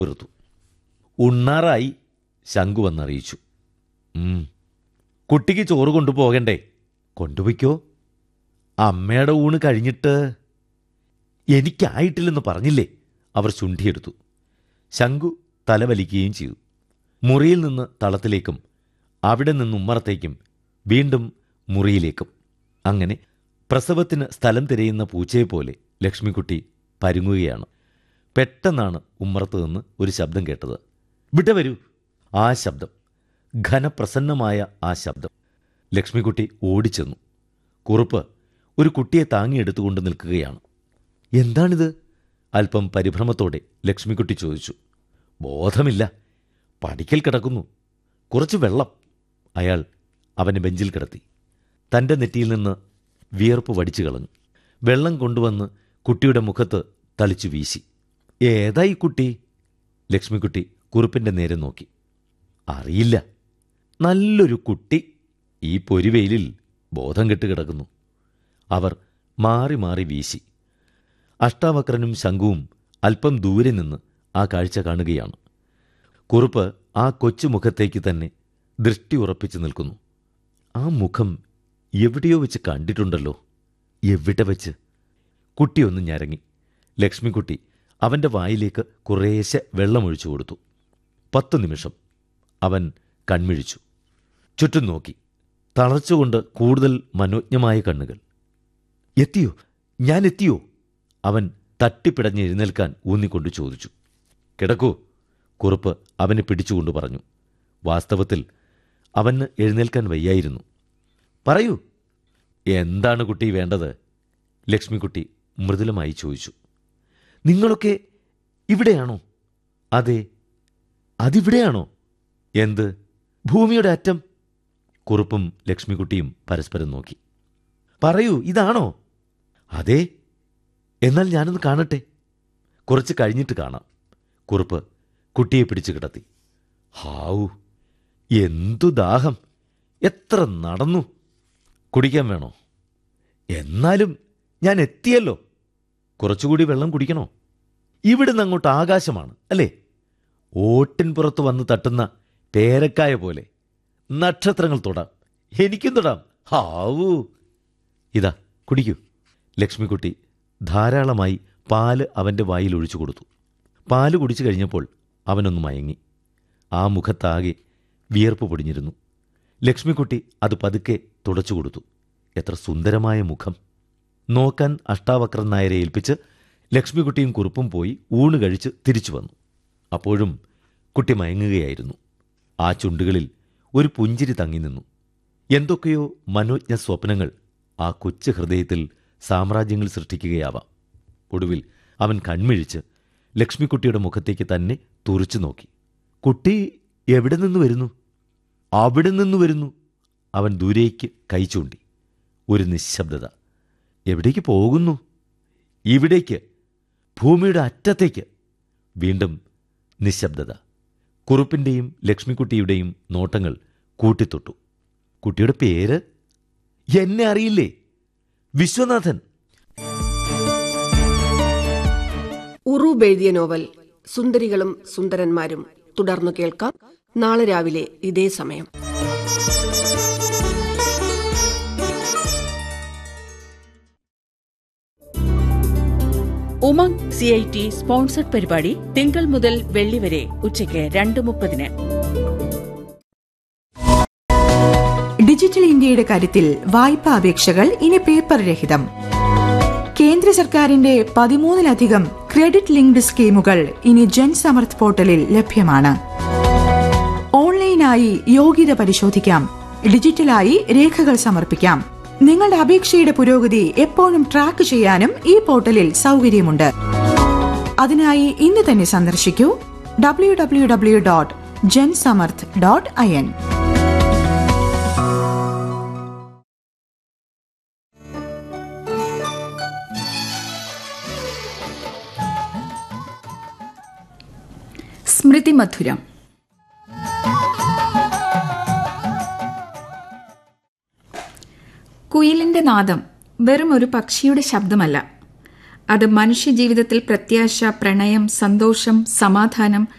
വെറുത്തു ഉണ്ണാറായി ശങ്കു വന്നറിയിച്ചു ഉം. കുട്ടിക്ക് ചോറ് കൊണ്ടുപോകണ്ടേ കൊണ്ടുപോയിക്കോ അമ്മയുടെ ഊണ് കഴിഞ്ഞിട്ട് എനിക്കായിട്ടില്ലെന്ന് പറഞ്ഞില്ലേ അവർ ചുണ്ടിയെടുത്തു ശങ്കു തലവലിക്കുകയും ചെയ്തു മുറിയിൽ നിന്ന് തളത്തിലേക്കും അവിടെ നിന്ന് ഉമ്മറത്തേക്കും വീണ്ടും മുറിയിലേക്കും അങ്ങനെ പ്രസവത്തിന് സ്ഥലം തിരയുന്ന പൂച്ചയെപ്പോലെ ലക്ഷ്മിക്കുട്ടി പരുങ്ങുകയാണ് പെട്ടെന്നാണ് ഉമ്മറത്ത് നിന്ന് ഒരു ശബ്ദം കേട്ടത് വിട്ട വരൂ ആ ശബ്ദം ഘനപ്രസന്നമായ ആ ശബ്ദം ലക്ഷ്മിക്കുട്ടി ഓടിച്ചെന്നു കുറുപ്പ് ഒരു കുട്ടിയെ താങ്ങിയെടുത്തുകൊണ്ട് നിൽക്കുകയാണ് എന്താണിത് അല്പം പരിഭ്രമത്തോടെ ലക്ഷ്മിക്കുട്ടി ചോദിച്ചു ബോധമില്ല പടിക്കൽ കിടക്കുന്നു കുറച്ച് വെള്ളം അയാൾ അവനെ ബെഞ്ചിൽ കിടത്തി തൻ്റെ നെറ്റിയിൽ നിന്ന് വിയർപ്പ് വടിച്ചു കളഞ്ഞു വെള്ളം കൊണ്ടുവന്ന് കുട്ടിയുടെ മുഖത്ത് തളിച്ചു വീശി ഏതാ ഈ കുട്ടി ലക്ഷ്മിക്കുട്ടി കുറുപ്പിൻ്റെ നേരെ നോക്കി അറിയില്ല നല്ലൊരു കുട്ടി ഈ പൊരിവെയിലിൽ ബോധം കെട്ട് കിടക്കുന്നു അവർ മാറി മാറി വീശി അഷ്ടാവക്രനും ശംഖുവും അല്പം ദൂരെ നിന്ന് ആ കാഴ്ച കാണുകയാണ് കുറുപ്പ് ആ കൊച്ചു മുഖത്തേക്ക് തന്നെ ദൃഷ്ടി ഉറപ്പിച്ചു നിൽക്കുന്നു ആ മുഖം എവിടെയോ വെച്ച് കണ്ടിട്ടുണ്ടല്ലോ എവിടെ വെച്ച് കുട്ടിയൊന്ന് ഞരങ്ങി ലക്ഷ്മിക്കുട്ടി അവൻ്റെ വായിലേക്ക് കുറേശ്ശെ വെള്ളമൊഴിച്ചു കൊടുത്തു പത്തു നിമിഷം അവൻ കൺമിഴിച്ചു ചുറ്റും നോക്കി തളർച്ചുകൊണ്ട് കൂടുതൽ മനോജ്ഞമായ കണ്ണുകൾ എത്തിയോ ഞാൻ എത്തിയോ അവൻ തട്ടിപ്പിടഞ്ഞ് എഴുന്നേൽക്കാൻ ഊന്നിക്കൊണ്ട് ചോദിച്ചു കിടക്കൂ കുറുപ്പ് അവനെ പിടിച്ചുകൊണ്ട് പറഞ്ഞു വാസ്തവത്തിൽ അവന് എഴുന്നേൽക്കാൻ വയ്യായിരുന്നു പറയൂ എന്താണ് കുട്ടി വേണ്ടത് ലക്ഷ്മിക്കുട്ടി മൃദുലമായി ചോദിച്ചു നിങ്ങളൊക്കെ ഇവിടെയാണോ അതെ അതിവിടെയാണോ എന്ത് ഭൂമിയുടെ അറ്റം കുറുപ്പും ലക്ഷ്മിക്കുട്ടിയും പരസ്പരം നോക്കി പറയൂ ഇതാണോ അതെ എന്നാൽ ഞാനൊന്ന് കാണട്ടെ കുറച്ച് കഴിഞ്ഞിട്ട് കാണാം കുറുപ്പ് കുട്ടിയെ പിടിച്ചു കിടത്തി ഹാവു എന്തു ദാഹം എത്ര നടന്നു കുടിക്കാൻ വേണോ എന്നാലും ഞാൻ എത്തിയല്ലോ കുറച്ചുകൂടി വെള്ളം കുടിക്കണോ ഇവിടുന്ന് അങ്ങോട്ട് ആകാശമാണ് അല്ലേ ഓട്ടിൻ പുറത്ത് വന്ന് തട്ടുന്ന പേരക്കായ പോലെ നക്ഷത്രങ്ങൾ തൊടാം എനിക്കും തൊടാം ഹാവൂ ഇതാ കുടിക്കൂ ലക്ഷ്മിക്കുട്ടി ധാരാളമായി പാല് അവൻ്റെ വായിൽ ഒഴിച്ചു കൊടുത്തു പാല് കുടിച്ചു കഴിഞ്ഞപ്പോൾ അവനൊന്ന് മയങ്ങി ആ മുഖത്താകെ വിയർപ്പ് പൊടിഞ്ഞിരുന്നു ലക്ഷ്മിക്കുട്ടി അത് പതുക്കെ തുടച്ചു കൊടുത്തു എത്ര സുന്ദരമായ മുഖം നോക്കാൻ അഷ്ടാവക്രൻ നായരെ ഏൽപ്പിച്ച് ലക്ഷ്മിക്കുട്ടിയും കുറുപ്പും പോയി ഊണ് കഴിച്ച് തിരിച്ചു വന്നു അപ്പോഴും കുട്ടി മയങ്ങുകയായിരുന്നു ആ ചുണ്ടുകളിൽ ഒരു പുഞ്ചിരി തങ്ങി നിന്നു എന്തൊക്കെയോ മനോജ്ഞ സ്വപ്നങ്ങൾ ആ കൊച്ചു ഹൃദയത്തിൽ സാമ്രാജ്യങ്ങൾ സൃഷ്ടിക്കുകയാവാം ഒടുവിൽ അവൻ കൺമിഴിച്ച് ലക്ഷ്മിക്കുട്ടിയുടെ മുഖത്തേക്ക് തന്നെ തുറച്ചു നോക്കി കുട്ടി എവിടെ നിന്ന് വരുന്നു അവിടെ നിന്ന് വരുന്നു അവൻ ദൂരേക്ക് കൈ ചൂണ്ടി ഒരു നിശബ്ദത എവിടേക്ക് പോകുന്നു ഇവിടേക്ക് ഭൂമിയുടെ അറ്റത്തേക്ക് വീണ്ടും നിശബ്ദത കുറുപ്പിൻ്റെയും ലക്ഷ്മിക്കുട്ടിയുടെയും നോട്ടങ്ങൾ കൂട്ടിത്തൊട്ടു കുട്ടിയുടെ പേര് എന്നെ അറിയില്ലേ വിശ്വനാഥൻ ഉറൂബ് എഴുതിയ നോവൽ സുന്ദരികളും സുന്ദരന്മാരും തുടർന്നു കേൾക്കാം നാളെ രാവിലെ ഇതേ സമയം Umang C I T sponsored പരിപാടി തിങ്കൾ മുതൽ വെള്ളി വരെ ഉച്ചയ്ക്ക് രണ്ട് മുപ്പതിന് ഡിജിറ്റൽ ഇന്ത്യയുടെ കാര്യത്തിൽ വായ്പാ അപേക്ഷകൾ ഇനി പേപ്പർ രഹിതം കേന്ദ്ര സർക്കാരിന്റെ പതിമൂന്നിലധികം ക്രെഡിറ്റ് ലിങ്ക്ഡ് സ്കീമുകൾ ഇനി ജൻസമർത്ഥ് പോർട്ടലിൽ ലഭ്യമാണ് ഓൺലൈനായി യോഗ്യത പരിശോധിക്കാം ഡിജിറ്റലായി രേഖകൾ സമർപ്പിക്കാം നിങ്ങളുടെ അപേക്ഷയുടെ പുരോഗതി എപ്പോഴും ട്രാക്ക് ചെയ്യാനും ഈ പോർട്ടലിൽ സൗകര്യമുണ്ട് അതിനായി ഇന്ന് തന്നെ സന്ദർശിക്കൂ W W W dot Jansamarth dot I N സ്മൃതി മധുരം കുയിലിന്റെ നാദം വെറും ഒരു പക്ഷിയുടെ ശബ്ദമല്ല അത് മനുഷ്യജീവിതത്തിൽ പ്രത്യാശ പ്രണയം സന്തോഷം സമാധാനം